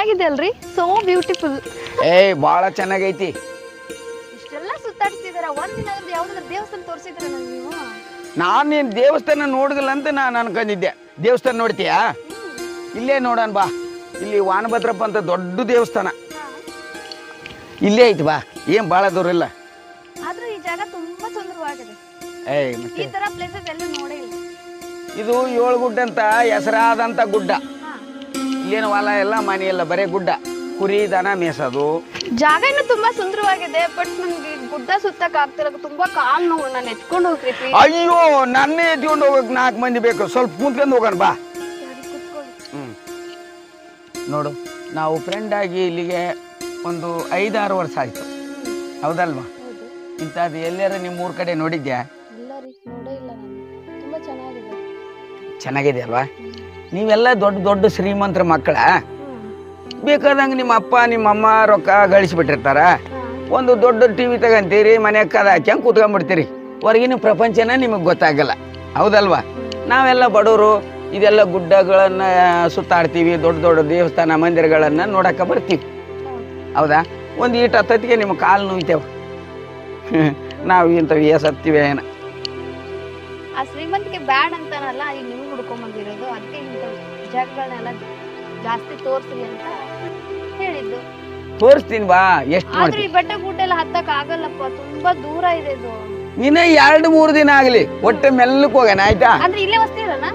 ಚೆನ್ನಾಗಿದೆ ಅಲ್ರಿ so beautiful ಏಯ್ ಭಾಳ ಚೆನ್ನಾಗೈತಿ ಇಷ್ಟೆಲ್ಲ ಸುತ್ತಾಡ್ತಿದ್ದೀರಾ ಒಂದಿನ ಯಾವ್ದಾದ್ರು ದೇವಸ್ಥಾನ ತೋರಿಸಿದ್ರ ನೀವು ನಾನು ನೀನು ದೇವಸ್ಥಾನ ನೋಡಿದಿಲ್ಲ ಅಂತ ನಾನು ಅನ್ಕೊಂಡಿದ್ದೆ ದೇವಸ್ಥಾನ ನೋಡ್ತೀಯಾ ಇಲ್ಲೇ ನೋಡೋಣ ಬಾ ಇಲ್ಲಿ ವಾನಭದ್ರಪ್ಪ ಅಂತ ದೊಡ್ಡ ದೇವಸ್ಥಾನ ಇಲ್ಲೇ ಐತಿ ಬಾ ಏನು ಭಾಳ ದೂರ ಇಲ್ಲ ಆದ್ರೂ ಈ ಜಾಗ ತುಂಬಾ ಸುಂದರವಾಗಿದೆ ಏಯ್ ಈ ಮತ್ತೆ ತರ ಪ್ಲೇಸಸ್ ಎಲ್ಲೂ ನೋಡೇ ಇಲ್ಲ ಇದು ಏಳು ಗುಡ್ಡ ಅಂತ ಹೆಸರಾದಂಥ ಗುಡ್ಡ ಹಾ. ಇಲ್ಲೇನು ಹೊಲ ಎಲ್ಲ ಮನೆ ಎಲ್ಲ ಬರೇ ಗುಡ್ಡ ಕುರಿ ದನ ಮೇಸೋದು ಜಾಗ ಇನ್ನೂ ತುಂಬಾ ಸುಂದರವಾಗಿದೆ ಬಟ್ ನನ್ಗೆ ಈ ಗುಡ್ಡ ಸುತ್ತಕ್ ಆಗ್ತಿಲ್ಲ ತುಂಬಾ ಕಾಲ್ ನೋವು ನಾನು ಎತ್ಕೊಂಡು ಹೋಗ್ರಿ ಅಯ್ಯೋ ನನ್ನೇ ಎತ್ಕೊಂಡು ಹೋಗಕ್ಕೆ ನಾಲ್ಕು ಮಂದಿ ಬೇಕು ಸ್ವಲ್ಪ ಕುಂತ್ಕೊಂಡು ಹೋಗೋಣ ಬಾ ಹ್ಞೂ ನೋಡು ನಾವು ಫ್ರೆಂಡ್ ಆಗಿ ಇಲ್ಲಿಗೆ ಒಂದು ಐದಾರು ವರ್ಷ ಆಯಿತು ಹೌದಲ್ವಾ ಹೌದು ಇಂಥದ್ದು ಎಲ್ಲಾರ ನಿಮ್ಮ ಊರ ಕಡೆ ನೋಡಿದ್ಯಾ ಇಲ್ಲ ರೀ ನೋಡೇ ಇಲ್ಲ ನಾನು ತುಂಬಾ ಚೆನ್ನಾಗಿದೆ ಚೆನ್ನಾಗಿದೆ ಅಲ್ವಾ ನೀವೆಲ್ಲ ದೊಡ್ಡ ದೊಡ್ಡ ಶ್ರೀಮಂತರ ಮಕ್ಕಳ ಬೇಕಾದಂಗೆ ನಿಮ್ಮ ಅಪ್ಪ ನಿಮ್ಮ ಅಮ್ಮ ರೊಕ್ಕ ಗಳಿಸಿಬಿಟ್ಟಿರ್ತಾರ ಒಂದು ದೊಡ್ಡ ಟಿ ವಿ ತಗೊಂತೀರಿ ಮನೆ ಕದ ಹಾಕ್ಯಂಗೆ ಕೂತ್ಕೊಂಡ್ಬಿಡ್ತೀರಿ ಹೊರಗಿನ ಪ್ರಪಂಚನ ನಿಮಗೆ ಗೊತ್ತಾಗಲ್ಲ ಹೌದಲ್ವಾ ನಾವೆಲ್ಲ ಬಡವರು ಇದೆಲ್ಲ ಗುಡ್ಡಗಳನ್ನು ಸುತ್ತಾಡ್ತೀವಿ ದೊಡ್ಡ ದೊಡ್ಡ ದೇವಸ್ಥಾನ ಮಂದಿರಗಳನ್ನು ನೋಡಕ್ಕೆ ಬರ್ತೀವಿ ಹೌದಾ ಒಂದು ಈಟ್ ಹತ್ತತ್ತಿಗೆ ನಿಮ್ಮ ಕಾಲು ನೋಯ್ತೇವೆ ನಾವು ಇಂಥವು ಏಸ್ ಹತ್ತೀವಿ ಏನ ಆ ಶ್ರೀಮಂತಿಗೆ ಬ್ಯಾಡ್ ಅಂತಾನಲ್ಲ ಈಗ ನಿಮ್ಗೆ ಹುಡ್ಕೊಂಡ್ ಬಂದಿರೋದು ಅದಕ್ಕೆ ಇಂಥ ಜಾಗಗಳನ್ನೆಲ್ಲ ಜಾಸ್ತಿ ತೋರ್ಸ್ರಿ ಅಂತ ಹೇಳಿದ್ದು ತೋರಿಸ್ತೀನಿ ಬಾ ಎಷ್ಟು ಆದ್ರೂ ಮಾಡ್ತೀನಿ ಈ ಬೆಟ್ಟ ಗುಡ್ಡ ಎಲ್ಲ ಹತ್ತಕ್ ಆಗಲ್ಲಪ್ಪ ತುಂಬಾ ದೂರ ಇದೆ ಇದು ಇನ್ನ ಎರಡು ಮೂರು ದಿನ ಆಗಲಿ ಒಟ್ಟೆ ಮೆಲ್ಲಕ್ಕೆ ಹೋಗೋಣ ಆಯ್ತಾ ಅಂದ್ರೆ ಇಲ್ಲೇ ವಸ್ತಿರಲ್ಲ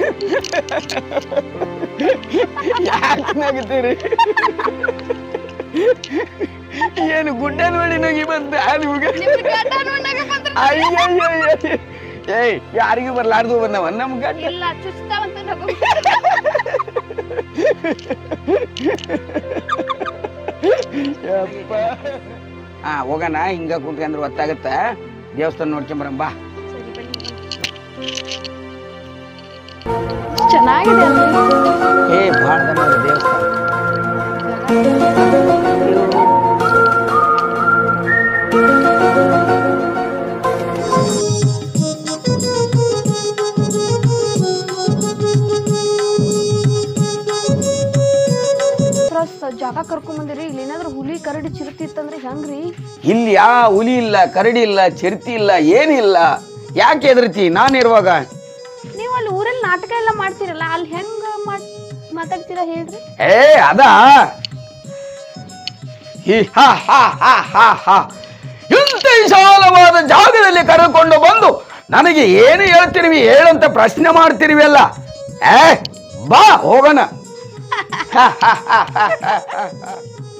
ಯಾಕೆ ನಗ್ತೀರಿ ಏನು ಗುಡ್ಡ ನೋಡಿ ನಗಿ ಬಂದ ನಿಮ್ಗೆ ಅಯ್ಯಯ್ಯಯ್ಯ. ಏಯ್ ಯಾರಿಗೂ ಬರ್ಲಾರ್ದು ಬಂದವ ನಮ್ ಗಡ್ಡ ಇಲ್ಲ ಚುಚ್ತಾವಂತ ನಗು ಯಪ್ಪ. ಹಾ ಹೋಗೋಣ ಹಿಂಗ ಕುಂತ್ಕೊಂಡ್ರೆ ಗೊತ್ತಾಗತ್ತ ದೇವಸ್ಥಾನ ನೋಡ್ಕೊಂಬರಂ ಬಾ ಸರಿ ಬನ್ನಿ ಚೆನ್ನಾಗಿದೆ ಅಲ್ರಿ? ಏ ಭಾಳ ದನ ದೇವಸ್ಥಾನ ಹತ್ರ ಜಾಗ ಕರ್ಕೊಂಡ್ ಬಂದಿರಿ ಇಲ್ಲಿ ಏನಾದ್ರು ಹುಲಿ ಕರಡಿ ಚಿರತಿ ಇತ್ತಂದ್ರೆ ಹೆಂಗ್ರಿ ಇಲ್ಲಿ ಯಾ ಹುಲಿ ಇಲ್ಲ ಕರಡಿ ಇಲ್ಲ ಚಿರತಿ ಇಲ್ಲ ಏನಿಲ್ಲ ಯಾಕೆ ಹೆದರ್ತಿ ನಾನಿರುವಾಗ ನೀವು ಅಲ್ಲಿ ಊರಲ್ಲಿ ನಾಟಕ ಎಲ್ಲ ಮಾಡ್ತೀರಲ್ಲ ಅಲ್ಲಿ ಹೆಂಗ ಮಾಡ್ ಮಾತಾಡ್ತೀರಾ ಹೇಳ್ರಿ ಏ ಅದ ಹಿ ಹ ಹ ಹ ಹ ಹ. ಇಂಥ ವಿಶಾಲವಾದ ಜಾಗದಲ್ಲಿ ಕರೆದುಕೊಂಡು ಬಂದು ನನಗೆ ಏನು ಹೇಳ್ತಿರ್ವಿ ಹೇಳಂತ ಪ್ರಶ್ನೆ ಮಾಡ್ತಿರ್ವಿ ಅಲ್ಲ ಏ ಬಾ ಹೋಗೋಣ ಹ, ಹ, ಹ, ಹ, ಹ, ಹ.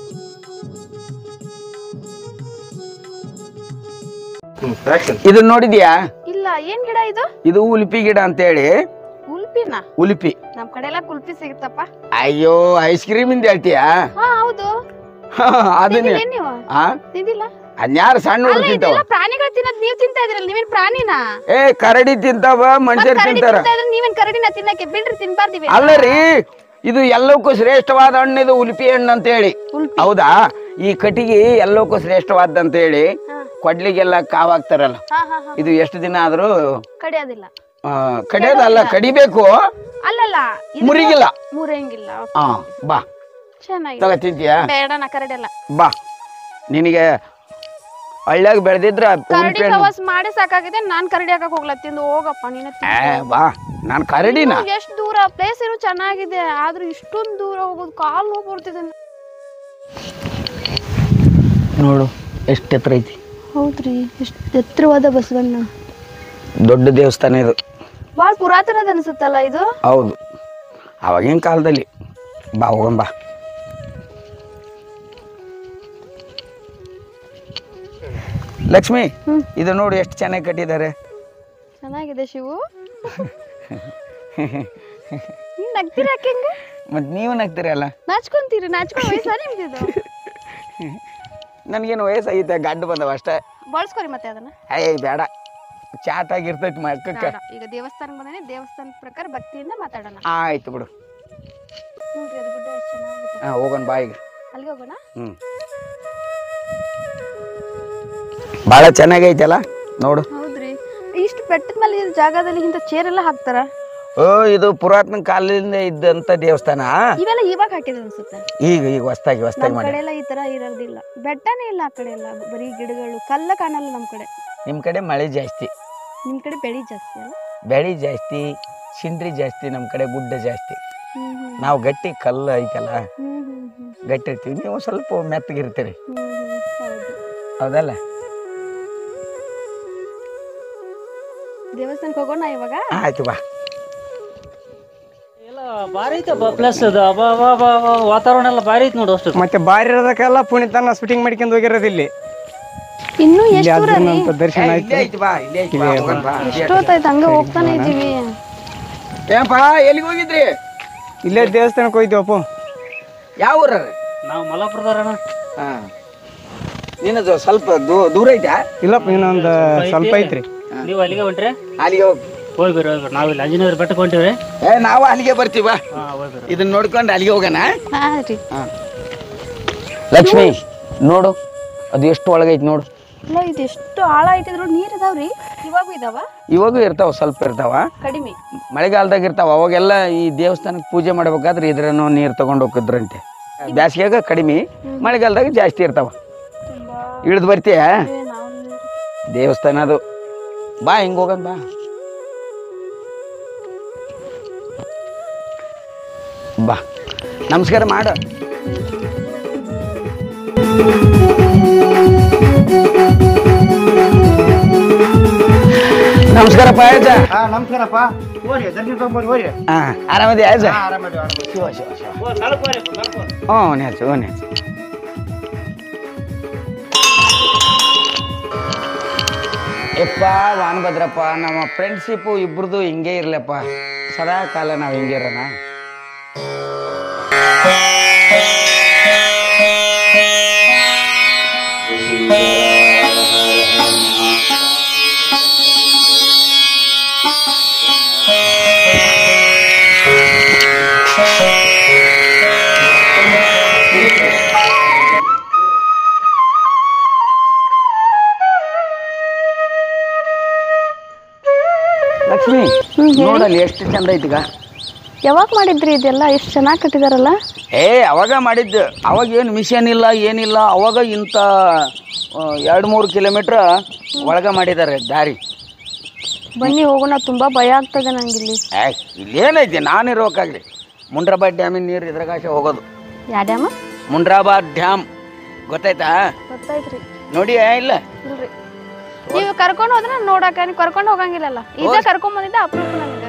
ಇದನ್ನ ನೋಡಿದ್ಯಾ ಇಲ್ಲ ಏನ್ ಗಿಡ ಇದು ಇದು ಉಲ್ಪಿ ಗಿಡ ಅಂತೇಳಿ ಕುಲ್ಪಿನ ಉಲ್ಪಿ ನಮ್ ಕಡೆ ಎಲ್ಲ ಕುಲ್ಪಿ ಸಿಗುತ್ತಪ್ಪ ಅಯ್ಯೋ ಐಸ್ ಕ್ರೀಮ್ ಇಂದ ಹೇಳ್ತೀಯಾ ಹಾ ಹೌದು ಅದನ್ನೇ ತಿಂದಿಲ್ಲ ನೀವು ಆ ತಿಂದಿಲ್ಲ ಅನ್ಯಾರು ಸಣ್ಣ ಅಲ್ಲ ಹುಡುಗ ತಿಂತಾವ ಇದೆಲ್ಲ ಪ್ರಾಣಿಗಳು ತಿನ್ನೋದ್ ನೀವ್ ತಿಂತಾ ಇದ್ರಲ್ಲ ನೀವೇನ್ ಪ್ರಾಣಿನ ಏ ಕರಡಿ ತಿಂತಾವ ಮನುಷ್ಯರು ಕರಡಿ ತಿಂತಾರ ತಿಂತಾ ಇದ್ರೆ ನೀವೇನ್ ಕರಡಿನ ತಿನ್ನಕ್ಕೆ ಬಿಡ್ರಿ ತಿನ್ಬಾರ್ದಿವಿ ಅಲ್ಲ ರೀ ಇದು ಎಲ್ಲಕ್ಕೂ ಶ್ರೇಷ್ಠವಾದ ಹಣ್ಣು ಇದು ಉಲ್ಪಿ ಹಣ್ಣು ಅಂತ ಹೇಳಿ ಉಲ್ಪಿ. ಹೌದಾ ಈ ಕಟ್ಟಿಗೆ ಎಲ್ಲಕ್ಕೂ ಶ್ರೇಷ್ಠವಾದ ಅಂತ ಹೇಳಿ ಹಾ. ಕೊಡ್ಲಿಗೆಲ್ಲ ಕಾವಾಗ್ತಾರಲ್ಲ ಹಾ ಹಾ ಹಾ ಇದು ಎಷ್ಟು ದಿನ ಆದ್ರೂ ಕಡಿಯೋದಿಲ್ಲ ಆ, ಕಡಿಯೋದಲ್ಲ ಕಡಿಬೇಕು ಅಲ್ಲಲ್ಲ ಇದು ಮುರಿಗಿಲ್ಲ ಮುರಿಯಂಗಿಲ್ಲ ಹಾ ಬಾ ಚೆನ್ನಾಗಿ ತಗ ತಿಂತೀಯಾ ಬೇಡ ನಾ ಕರಡಿಯಲ್ಲ ಬಾ ನಿನಗೆ ಹಳ್ಳ್ಯಾಗ ಬೆಳೆದಿದ್ರ ಕರಡಿ ಉಲ್ಪಿ ಹಣ್ಣು ಪ್ರವಾಸ ಮಾಡಿ ಸಾಕಾಗಿದೆ ನಾನ್ ಕರಡಿ ಹಾಕಕ್ ಹೋಗ್ಲಾ ತಿಂದು ಹೋಗಪ್ಪ ನೀನ ಏ ಬಾ ನಾನು ಕರಡಿನ ಎಷ್ಟು ದೂರ ಪ್ಲೇಸ್ ಇರೋ ಚೆನ್ನಾಗಿದೆ ಆದ್ರೂ ಇಷ್ಟೊಂದು ದೂರ ಹೋಗೋದು ಕಾಲ್ ನೋವು ಬರ್ತಿದೆ ನೋಡು ಎಷ್ಟು ಎತ್ತರ ಐತಿ ಹೌದ್ರಿ ಎಷ್ಟು ಎತ್ತರವಾದ ಬಸವಣ್ಣ ದೊಡ್ಡ ದೇವಸ್ಥಾನ ಇದು ಭಾಳ ಪುರಾತನದ ಅನ್ಸುತ್ತಲ್ಲ ಇದು ಹೌದು ಅವಾಗಿನ ಕಾಲದಲ್ಲಿ ಬಾ ಹೋಗಂ ಬಾ ಲಕ್ಷ್ಮಿ ಹ್ಮ್. ಇದು ನೋಡಿ ಎಷ್ಟು ಚೆನ್ನಾಗಿ ಕಟ್ಟಿದ್ದಾರೆ ಚೆನ್ನಾಗಿದೆ ಶಿವು ನೀವ್ ನಗ್ತೀರ ಯಾಕೆ ಹಿಂಗ ಮತ್ತು ನೀವು ನಗ್ತೀರಲ್ಲ ನಾಚ್ಕೊಂತೀರಿ ನಾಚ್ಕೊಂಡ್ ವಯಸ್ಸ ನಿಮ್ದಿದು ನನಗೇನು ವಯಸ್ಸಾಗೈತೆ ಗಡ್ಡು ಬಂದವ ಅಷ್ಟೇ ಬಳಸ್ಕೊರಿ ಮತ್ತೆ ಅದನ್ನ ಏಯ್ ಬೇಡ ಚಾಟ್ ಆಗಿರ್ತೈತಿ ಮಕ್ಕಕ್ಕೆ ಬೇಡ. ಈಗ ದೇವಸ್ಥಾನಕ್ಕೆ ಬಂದೇನೆ ದೇವಸ್ಥಾನದ ಪ್ರಕಾರ ಭಕ್ತಿಯಿಂದ ಮಾತಾಡೋಣ ಆಯ್ತು ಬಿಡು ನೋಡ್ರಿ ಅದು ಗುಡ್ಡ ಎಷ್ಟು ಚೆನ್ನಾಗಿದೆ ಹಾಂ ಹೋಗೋಣ ಬಾ ಈಗ ಅಲ್ಲಿಗೆ ಹೋಗೋಣ ಹ್ಞೂ ಭಾಳ ಚೆನ್ನಾಗೈತಲ್ಲ ನೋಡು ಹೌದ್ರಿ ಇಷ್ಟು ಬೆಟ್ಟದ ಮೇಲೆ ಇರೋ ಜಾಗದಲ್ಲಿ ಇಂಥ ಚೇರ್ ಎಲ್ಲ ಹಾಕ್ತಾರ ಓ ಇದು ಪುರಾತನ ಕಾಲದಿಂದ ಇದ್ದಂತ ದೇವಸ್ಥಾನ ಇವೆಲ್ಲ ಇವಾಗ ಹಾಕಿದ್ ಅನ್ಸುತ್ತೆ ಈಗ ಈಗ ಹೊಸ್ತಾಗಿ ಹೊಸ್ತಾಗಿ ನಮ್ ಮಾಡಿ ಕಡೆ ಎಲ್ಲ ಈ ತರ ಇರೋದಿಲ್ಲ ಬೆಟ್ಟನೇ ಇಲ್ಲ ಆ ಕಡೆ ಎಲ್ಲ ಬರೀ ಗಿಡಗಳು ಕಲ್ಲ ಕಾಣಲ್ಲ ನಮ್ ಕಡೆ ನಿಮ್ಮ ಕಡೆ ಮಳೆ ಜಾಸ್ತಿ ನಿಮ್ ಕಡೆ ಬೆಳಿ ಜಾಸ್ತಿ ಅಲ್ಲ ಬೆಳೆ ಜಾಸ್ತಿ ಸಿಂಡ್ರಿ ಜಾಸ್ತಿ ನಮ್ಮ ಕಡೆ ಗುಡ್ಡ ಜಾಸ್ತಿ ಹ್ಮ್ ಹ್ಮ್ ನಾವು ಗಟ್ಟಿ ಕಲ್ಲು ಐತಲ್ಲ ಹ್ಮ್ ಹ್ಮ್ ಹ್ಮ್ ಗಟ್ಟಿ ಇರ್ತೀವಿ ನೀವು ಸ್ವಲ್ಪ ಮೆತ್ತಗಿರ್ತೀರಿ ಹ್ಮ್ ಹ್ಮ್ ಹೌದು ಹೌದಲ್ಲ ದೇವಸ್ಥಾನಕ್ಕೆ ಹೋಗೋಣ ಇವಾಗ ಆಯ್ತು ಬಾ ಎಲ್ಲ ಭಾರಿ ಐತೆ ಪ್ಲಸ್ ಅದು ಅಬ್ಬಾ ಅಬ್ಬಾ ಅಬ್ಬಾ ಅಬ್ಬಾ, ವಾತಾವರಣ ಎಲ್ಲ ಭಾರಿ ಐತೆ ನೋಡು ಅಷ್ಟು ಮತ್ತೆ ಬಾರಿ ಇರೋದಕ್ಕೆಲ್ಲ ಪುಣಿತನ ಶೂಟಿಂಗ್ ಮಾಡ್ಕೊಂಡು ಹೋಗಿರೋದು ಇಲ್ಲಿ ಇನ್ನು ಇಲ್ಲಿ ಎಷ್ಟು ದೂರ ಅರ್ಜುನ ರೀ ಅಂತ ದರ್ಶನ ಏ, ಆಯ್ತು ಇಲ್ಲೇ ಐತಿ ಬಾ ಇಲ್ಲೇ ಐತಿ ಬಾ ಹೋಗೋಣ ಬಾ ಎಷ್ಟೊತ್ತಾಯ್ತು ಹಂಗೆ ಹೋಗ್ತಾನೆ ಇದೀವಿ ಏನಪ್ಪ ಎಲ್ಲಿಗೆ ಹೋಗಿದ್ರಿ ಇಲ್ಲೇ ದೇವಸ್ಥಾನಕ್ಕೆ ಹೋಯ್ತೀವಪ್ಪ ಯಾವ ಊರ ನಾವು ಮಲಾಪುರದವ್ರಣ ಹಾ ನಿನ್ನದು ಸ್ವಲ್ಪ ದೂ- ದೂರ ಐತಾ ಇಲ್ಲಪ್ಪ ಇನ್ನೊಂದು ಸ್ವಲ್ಪ ಐತ್ರಿ ನೀವು ಅಲ್ಲಿಗೆ ಹೊಂಟ್ರಿ ಅಲ್ಲಿಗೆ ಹೋಗಿ ಹೋಗಿ ಬರ್ರಿ ಹೋಗಿ ಬರ್ರಿ ನಾವು ಇಲ್ಲಿ ಆಂಜನೇಯರ ಬೆಟ್ಟಕ್ಕೆ ಹೊಂಟಿವ್ರಿ ಏ ನಾವು ಅಲ್ಲಿಗೆ ಬರ್ತೀವ ಹಾಂ ಹೋಗಿ ಬರ್ರಿ ಇದನ್ನ ನೋಡ್ಕೊಂಡು ಅಲ್ಲಿಗೆ ಹೋಗೋಣ ಹಾ ರೀ ಲಕ್ಷ್ಮಿ ನೋಡು ಅದು ಎಷ್ಟು ಒಳಗೈತಿ ನೋಡು ಇಲ್ಲ ಇದು ಎಷ್ಟು ಆಳ ಐತಿದ್ರು ನೀರ್ ಇದಾವ್ರಿ ಇವಾಗೂ ಇದಾವ ಇವಾಗೂ ಇರ್ತಾವ ಸ್ವಲ್ಪ ಇರ್ತಾವ ಕಡಿಮೆ ಮಳೆಗಾಲದಾಗ ಇರ್ತಾವ ಅವಾಗೆಲ್ಲ ಈ ದೇವಸ್ಥಾನಕ್ಕೆ ಪೂಜೆ ಮಾಡ್ಬೇಕಾದ್ರೆ ಇದ್ರನ್ನು ನೀರು ತಗೊಂಡು ಹೋಗಿದ್ರಂತೆ ಬ್ಯಾಸಿಗ್ಯಾಗ ಕಡಿಮೆ ಮಳೆಗಾಲದಾಗ ಜಾಸ್ತಿ ಇರ್ತಾವ ತುಂಬಾ ಇಳಿದು ಬರ್ತೀಯ ಏ, ನಾವು ದೇವಸ್ಥಾನ ಅದು ಬಾ ಹಿಂಗೆ ಹೋಗೋಣ ಬಾ ಬಾ ನಮಸ್ಕಾರ ಮಾಡು ನಮಸ್ಕಾರಪ್ಪ ಆಯ್ತ ಹಾ ನಮಸ್ಕಾರಪ್ಪ ಹೋರಿ ದರ್ಶನ ತಗೊಂಡ್ಬರ್ರಿ ಹೋರಿ ಹಾ ಆರಾಮದಿ ಆಯ್ತ ಆರಾಮದಿ ಶಿವ ಶಿವ ಶಿವ ಹ್ಞೂ ನೇಚು ಹ್ಞೂ ನೇಚು ಯಪ್ಪ ವಾನಭದ್ರಪ್ಪ ನಮ್ಮ ಫ್ರೆಂಡ್ಶಿಪ್ಪು ಇಬ್ರದು ಹಿಂಗೆ ಇರ್ಲಪ್ಪ ಸದಾ ಕಾಲ ನಾವು ಹಿಂಗೆ ಇರೋಣ ಲಕ್ಷ್ಮಿ ನೋಡಲ್ಲಿ ಎಷ್ಟು ಚಂದ ಐತಿಗ ಯಾವಾಗ ಮಾಡಿದ್ರಿ ಇದೆಲ್ಲ ಎಷ್ಟು ಚೆನ್ನಾಗಿ ಕಟ್ಟಿದಾರಲ್ಲ ಏ ಅವಾಗ ಮಾಡಿದ್ದು ಅವಾಗ ಏನು ಮಿಷನ್ ಇಲ್ಲ ಏನಿಲ್ಲ ಅವಾಗ ಇಂಥ ಎರಡು ಮೂರು ಕಿಲೋಮೀಟ್ರ್ ಒಳಗ ಮಾಡಿದ್ದಾರೆ ದಾರಿ ಬನ್ನಿ ಹೋಗೋಣ ತುಂಬಾ ಭಯ ಆಗ್ತದೆ ನಂಗೆ ಇಲ್ಲಿ ಏ ಇಲ್ಲೇನೈತಿ ನಾನು ಇರೋಕ್ಕಾಗಲಿ ಮುಂಡ್ರಾಬಾದ್ ಡ್ಯಾಮಿನ ನೀರು ಇದ್ರಾಗಾಶ ಹೋಗೋದು ಯಾ ಡ್ಯಾಮ ಮುಂಡ್ರಾಬಾದ್ ಡ್ಯಾಮ್ ಗೊತ್ತಾಯ್ತಾ ಗೊತ್ತಾಯ್ತ್ರಿ ನೋಡಿ ಇಲ್ಲ ಇಲ್ರಿ ನೀವು ಕರ್ಕೊಂಡು ಹೋದ್ರೆ ನಾನ್ ನೋಡಾಕ ನೀವು ಕರ್ಕೊಂಡು ಹೋಗಂಗಿಲ್ಲಲ್ಲ ಇದ ಕರ್ಕೊಂಡ್ ಬಂದಿದ್ದ ಅಪ್ರೂಪ ನನಗೆ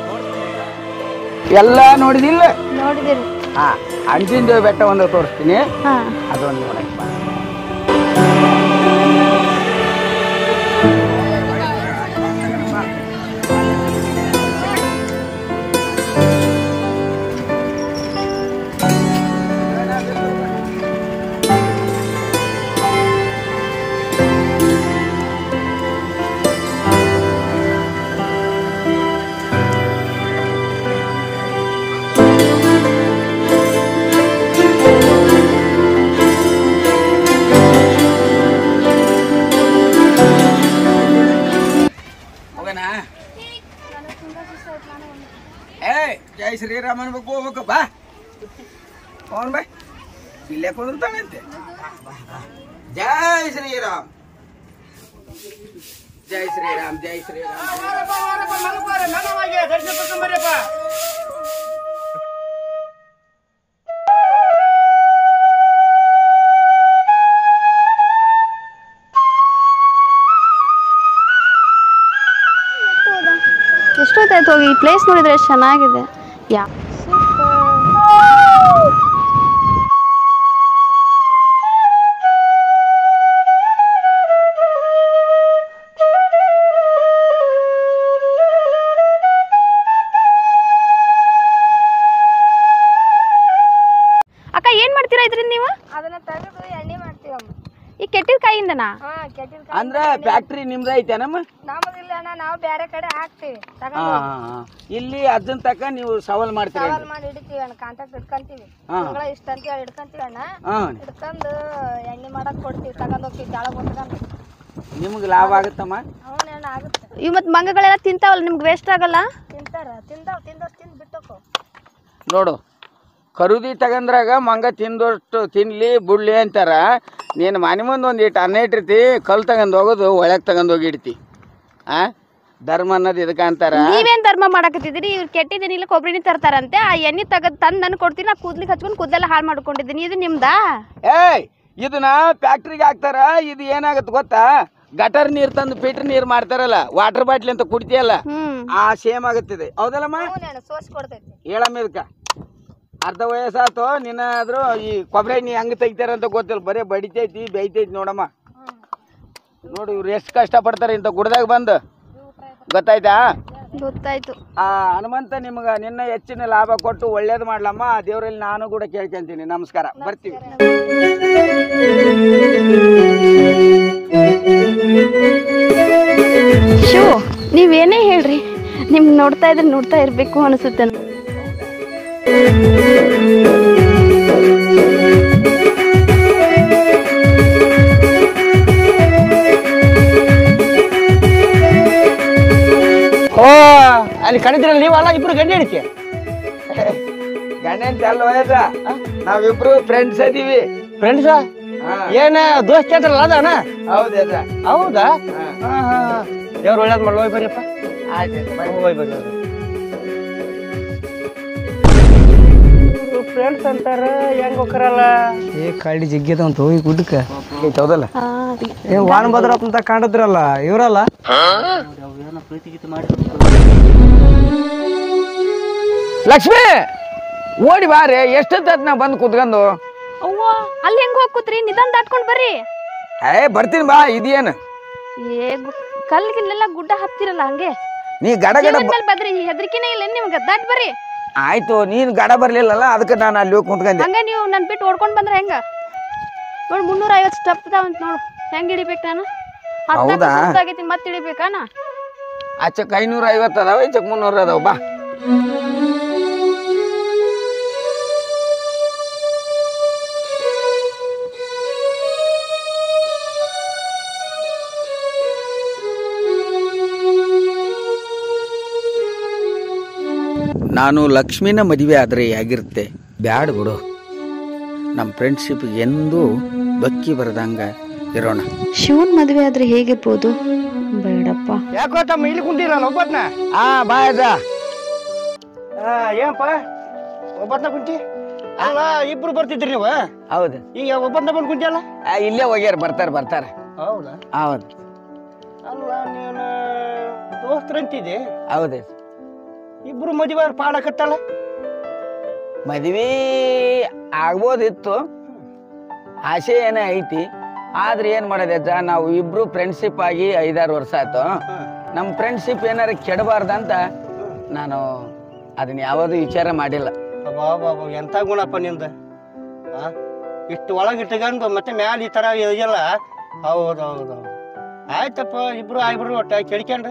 ಎಲ್ಲ ನೋಡಿದಿಲ್ಲ ನೋಡಿದಿರಿ ಹಾ ಅಂಜಿನ ಬೆಟ್ಟ ಒಂದು ತೋರಿಸ್ತೀನಿ ಹಾ ಅದೊಂದು ನೋಡಕ್ಕೆ ಬಾ ಹೋಗೋಣ ಏ ಜೈ ಶ್ರೀರಾಮ ಅನ್ಬೇಕು ಹೋಗ್ಬೇಕು ಬಾ ಅವನ್ ಬಾ ಇಲ್ಲೇ ಕುಂದಿರ್ತಾನಂತೆ ಜೈ ಶ್ರೀರಾಮ್ ಜೈ ಶ್ರೀರಾಮ್ ಜೈ ಶ್ರೀರಾಮ್ ದರ್ಶನ ತಗೊಂಡ್ಬರ್ರಿಪ್ಪ ಎಷ್ಟೊತ್ತಾಯ್ತು ಹೋಗಿ ಈ ಪ್ಲೇಸ್ ನೋಡಿದ್ರೆ ಎಷ್ಟು ಚೆನ್ನಾಗಿದೆ ಯಾ ಅಕ್ಕ ಏನ್ ಮಾಡ್ತೀರಾ ಇದ್ರಿಂದ ನೀವು ಅದನ್ನ ತೆಗೆದು ಎಣ್ಣೆ ಮಾಡ್ತೀವಮ್ಮ ಈ ಕೆಟ್ಟಿದ ಕಾಯಿಂದನಾ ಹಾ ಕೆಟ್ಟಿನ ಅಂದ್ರ ಫ್ಯಾಕ್ಟ್ರಿ ನಿಮ್ದ ಐತೆ ನಮ್ಮ ನಮಗಿಲ್ಲ ಅಣ್ಣ ನಾವು ಬೇರೆ ಕಡೆ ಹಾಕ್ತಿವಿ ಹಾ ತಗೊಂಡು ಹಾ, ಹಾ. ಇಲ್ಲಿ ಅದನ್ನ ತಕ ನೀವು ಸವಾಲ್ ಮಾಡ್ತೀರಿ ಸವಾಲ್ ಮಾಡಿ ಹಿಡಿತೀವಿ ಅಣ್ಣ ಕಾಂಟ್ಯಾಕ್ಟ್ ಇಟ್ಕೊಂತೀವಿ ಹಾ. ತಿಂಗಳ ಇಷ್ಟ ಅಂತ ಹೇಳಿ ಇಟ್ಕೊಂತೀವಿ ಅಣ್ಣ ಹಾ ಹಿಡ್ಕೊಂಡು ಎಣ್ಣೆ ಮಾಡಕ್ ಕೊಡ್ತೀವಿ ತಗೊಂಡ್ ಹೋಗ್ತೀವಿ ಜಾಳ ಹೊತ್ಕೊಂಡು ನಿಮ್ಗೆ ಲಾಭ ಆಗುತ್ತಮ್ಮ ಅವನ ಅಣ್ಣ ಆಗುತ್ತೆ ಇವ್ ಮತ್ ಮಂಗಗಳೆಲ್ಲ ತಿಂತಾವಲ್ಲ ನಿಮ್ಗೆ ವೇಸ್ಟ್ ಆಗಲ್ಲ ತಿಂತ ತಿಂತಾರ ತಿಂದಾವ್ ತಿಂದಷ್ಟು ತಿಂದು ಬಿಟ್ಟೋಕೋ ನೋಡು ಖರೀದಿ ತಗಂದ್ರಾಗ ಮಂಗ ತಿಂದಷ್ಟು ತಿನ್ಲಿ ಬಿಡ್ಲಿ ಅಂತಾರ ನೀನು ಮನೆ ಮುಂದೆ ಒಂದು ಇಟ್ಟು ಅನ್ನ ಇಟ್ಟಿರ್ತಿ ಕಲ್ ತಗೊಂಡ್ ಹೋಗೋದು ಒಳಗೆ ತಗೊಂಡ್ ಹೋಗಿ ಇಡ್ತಿ ಆ ಧರ್ಮ ಅನ್ನೋದು ಇದಕ್ಕೆ ಅಂತಾರ ನೀವೇನ್ ಧರ್ಮ ಮಾಡಕತ್ತಿದ್ರಿ ಇವ್ರು ಕೆಟ್ಟಿದ್ದೀನಿ ಇಲ್ಲ ಕೊಬ್ಬರಿನಿ ತರ್ತಾರಂತೆ ಆ ಎಣ್ಣೆ ತಗದ್ ತಂದ್ ನನ್ ಕೊಡ್ತೀನಿ ನಾ ಕೂದ್ಲಿಗೆ ಹಚ್ಕೊಂಡು ಕೂದಲೆಲ್ಲ ಹಾಳು ಮಾಡ್ಕೊಂಡಿದ್ದೀನಿ ಇದು ನಿಮ್ದಾ ಏಯ್ ಇದನ್ನ ಫ್ಯಾಕ್ಟ್ರಿಗೆ ಹಾಕ್ತಾರ ಇದು ಏನಾಗತ್ತೆ ಗೊತ್ತಾ ಗಟರ್ ನೀರು ತಂದು ಫಿಲ್ಟರ್ ನೀರು ಮಾಡ್ತಾರಲ್ಲ ವಾಟರ್ ಬಾಟ್ಲಿ ಅಂತ ಕುಡ್ತಿಯಲ್ಲ ಹ್ಮ್ ಆ ಸೇಮ್ ಆಗುತ್ತಿದೆ ಹೌದಲ್ಲಮ್ಮ ಹ್ಞೂ ಸೋಸ್ ಕೊಡ್ತೈತಿ ಹೇಳಮ್ಮ ಇದಕ್ಕ ಅರ್ಧ ವಯಸ್ಸಾತು ನಿನ್ನಾದ್ರೂ ಈ ಕೊಬ್ಬರಿ ನೀ ಹಂಗೆ ತೆಗಿತಾರ ಅಂತ ಗೊತ್ತಿಲ್ಲ ಬರೀ ಬಡಿತೈತಿ ಬೇಯ್ತೈತಿ ನೋಡಮ್ಮ ನೋಡಿ ಇವ್ರು ಎಷ್ಟು ಕಷ್ಟಪಡ್ತಾರೆ ಇಂಥ ಗುಡ್ದಾಗ ಬಂದು ಗೊತ್ತಾಯ್ತಾ ಗೊತ್ತಾಯ್ತು ಆ ಹನುಮಂತ ನಿಮ್ಗೆ ನಿನ್ನ ಹೆಚ್ಚಿನ ಲಾಭ ಕೊಟ್ಟು ಒಳ್ಳೇದು ಮಾಡ್ಲಮ್ಮ ಆ ದೇವರಲ್ಲಿ ನಾನು ಕೂಡ ಕೇಳ್ಕೊಂತೀನಿ ನಮಸ್ಕಾರ ಬರ್ತೀವಿ ಶಿವು ನೀವೇನೇ ಹೇಳ್ರಿ ನಿಮ್ಗೆ ನೋಡ್ತಾ ಇದ್ರೆ ನೋಡ್ತಾ ಇರ್ಬೇಕು ಅನಿಸುತ್ತೆ ಓ ಅಲ್ಲಿ ಕಡಿದ್ರಲ್ಲ ನೀವಲ್ಲ ಇಬ್ರು ಗಂಡಿ ಹಿಡಿತಿ ಗಂಡಂತ ಅಲ್ಲ ವಯಸ್ಸ ನಾವಿಬ್ರು ಫ್ರೆಂಡ್ಸ್ ಅದೀವಿ ಫ್ರೆಂಡ್ಸ ಹಾ, ಏನ ದೋಸ್ತಿ ಅಂತಾರಲ್ಲ ಅದಣ್ಣ ಹೌದಲ್ಲ ಹೌದಾ ಹಾ. ಹಾ ಹಾ ದೇವ್ರು ಒಳ್ಳೇದ್ ಮಾಡಿ ಹೋಗಿ ಬರ್ರಿಪ್ಪ ಆಯ್ತು ಬನ್ನಿ. ಹೋಗಿ ಬರ್ರಿ ಫ್ರೆಂಡ್ಸ್ ಅಂತಾರ ಹೆಂಗ್ ಹೋಗ್ತಾರಲ್ಲ ಏ ಕಳ್ಳಿ ಜಿಗ್ಗಿದ ಅಂತ ಹೋಗಿ ಗುಡ್ಡಕ್ಕ ಐತ್ ಹೌದಲ್ಲ ಏ ವಾಣ ಭದ್ರಪ್ಪ ಅಂತ ಕಾಣಿದ್ರಲ್ಲ ಇವರಲ್ಲ ಏನೋ ಪ್ರೀತಿ ಗೀತಿ ಮಾಡಿ ಲಕ್ಷ್ಮಿ ಓಡಿ ಬಾರೆ ಎಷ್ಟೊತ್ತ ನಾ ಬಂದು ಕುತ್ಕೊಂಡು ಅವ್ವ ಅಲ್ಲಿ ಹೆಂಗ್ ಹೋಗ್ ಕೂತ್ರಿ ನಿಧಾನ ದಾಟ್ಕೊಂಡ್ ಬರ್ರಿ ಏ ಬರ್ತೀನಿ ಬಾ ಇದೇನು ಏ ಕಲ್ಗಿಲ್ಲೆಲ್ಲ ಗುಡ್ಡ ಹತ್ತಿರಲ್ಲ ಹಂಗೆ ನೀ ಗಡ ಗಡ ಬ- ಜೀವನದಲ್ಲಿ ಬದ್ರಿ ಹೆದರಿಕೆನೇ ಇಲ್ಲ ನಿಮ್ಗೆ ದಾಟ್ ಬರ್ರಿ ಆಯ್ತು ನೀನು ಗಡ ಬರ್ಲಿಲ್ಲಲ್ಲ ಅದಕ್ಕೆ ನಾನು ಅಲ್ಲಿ ಹೋಗಿ ಕುಂತ್ಕೊಂಡೆ ಹಂಗ ನೀವು ನನ್ ಬಿಟ್ಟು ಓಡ್ಕೊಂಡ್ ಬಂದ್ರೆ ಹೆಂಗ ನೋಡ್ ಮುನ್ನೂರ ಐವತ್ತು ಸ್ಟೆಪ್ ಇದಾವಂತ ನೋಡು ಹೆಂಗ್ ಹಿಡಿಬೇಕು ನಾನು ಹೌದಾ? ಆಗೈತಿ ಮತ್ತೆ ಹಿಡಿಬೇಕಾನ ಆಚಕ್ ಐನೂರ ಐವತ್ತು ಅದಾವ ಈಚಕ್ ಮುನ್ನೂರ ಅದಾವ ಬಾ ನಾನು ಲಕ್ಷ್ಮಿನ ಮದುವೆ ಆದರೆ ಹೇಗಿರುತ್ತೆ ಬ್ಯಾಡ ಬಿಡು ನಮ್ಮ ಫ್ರೆಂಡ್ಶಿಪ್ ಎಂದೂ ಬಕ್ಕಿ ಬರದಂಗ ಇರೋಣ ಶಿವನ್ ಮದುವೆ ಆದ್ರೆ ಹೇಗಿರ್ಬೋದು ಬೇಡಪ್ಪ ಯಾಕೋ ತಮ್ಮ ಇಲ್ಲಿ ಕುಂತೀರಲ್ಲ ಒಬ್ಬತ್ನ ಆ ಬಾಯದ ಏನಪ್ಪ ಒಬ್ಬತ್ನ ಕುಂತಿ ಅಲ್ಲ ಇಬ್ರು ಬರ್ತಿದ್ರಿ ನೀವು ಹೌದು ಈಗ ಒಬ್ಬತ್ನ ಬಂದು ಕುಂತಿಯಲ್ಲ ಆ, ಇಲ್ಲೇ ಹೋಗ್ಯಾರ ಬರ್ತಾರ ಬರ್ತಾರ ಹೌದಾ ಹೌದು ಅಲ್ಲ ನೀನು ದೋಸ್ತರಂತಿದೆ ಹೌದು ಇಬ್ರು ಮದುವೆ ಪಾಡಕತ್ತಲ್ಲ ಮದ್ವಿ ಆಗ್ಬೋದಿತ್ತು ಆಸೆ ಏನೋ ಐತಿ ಆದ್ರೆ ಏನ್ ಮಾಡೋದು ಅಜ್ಜ ನಾವು ಇಬ್ರು ಫ್ರೆಂಡ್ಶಿಪ್ ಆಗಿ ಐದಾರು ವರ್ಷ ಆಯ್ತು ನಮ್ಮ ಫ್ರೆಂಡ್ಶಿಪ್ ಏನಾರ ಕೆಡಬಾರ್ದಂತ ನಾನು ಅದನ್ನ ಯಾವುದು ವಿಚಾರ ಮಾಡಿಲ್ಲ ಅಬ್ಬಾ ಬಾಬಾ ಎಂತ ಗುಣಪ್ಪ ನಿಂದ ಆ? ಇಷ್ಟು ಒಳಗೆ ಇಟ್ಕೊಂಡು ಮತ್ತೆ ಮ್ಯಾಲ ಈ ತರ ಇದೆಯಲ್ಲ ಹೌದು ಹೌದು ಹೌದು ಆಯ್ತಪ್ಪ ಇಬ್ರು ಆಗ್ಬಿಡ್ರಿ ಒಟ್ಟ ಕೆಡ್ಕೊಂಡ್ರಿ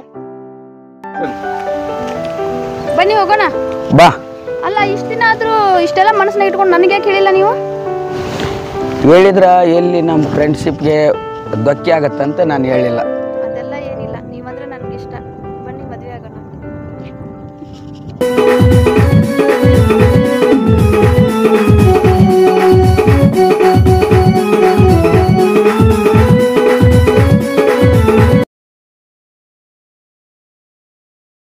ಬನ್ನಿ ಹೋಗೋಣ ಬಾ ಅಲ್ಲ ಇಷ್ಟ ದಿನ ಆದ್ರೂ ಇಷ್ಟೆಲ್ಲ ಮನಸ್ಸನ್ನ ಇಟ್ಕೊಂಡು ನನಗೆ ಕೇಳಿಲ್ಲ ನೀವು ಹೇಳಿದ್ರ ಎಲ್ಲಿ ನಮ್ಮ ಫ್ರೆಂಡ್ಶಿಪ್ಗೆ ಧಕ್ಕೆ ಆಗತ್ತಂತ ನಾನು ಹೇಳಿಲ್ಲ ಅದೆಲ್ಲ ಏನಿಲ್ಲ ನೀವಂದ್ರೆ ನನಗೆ ಇಷ್ಟ ಬನ್ನಿ ಮದುವೆ ಆಗೋಣ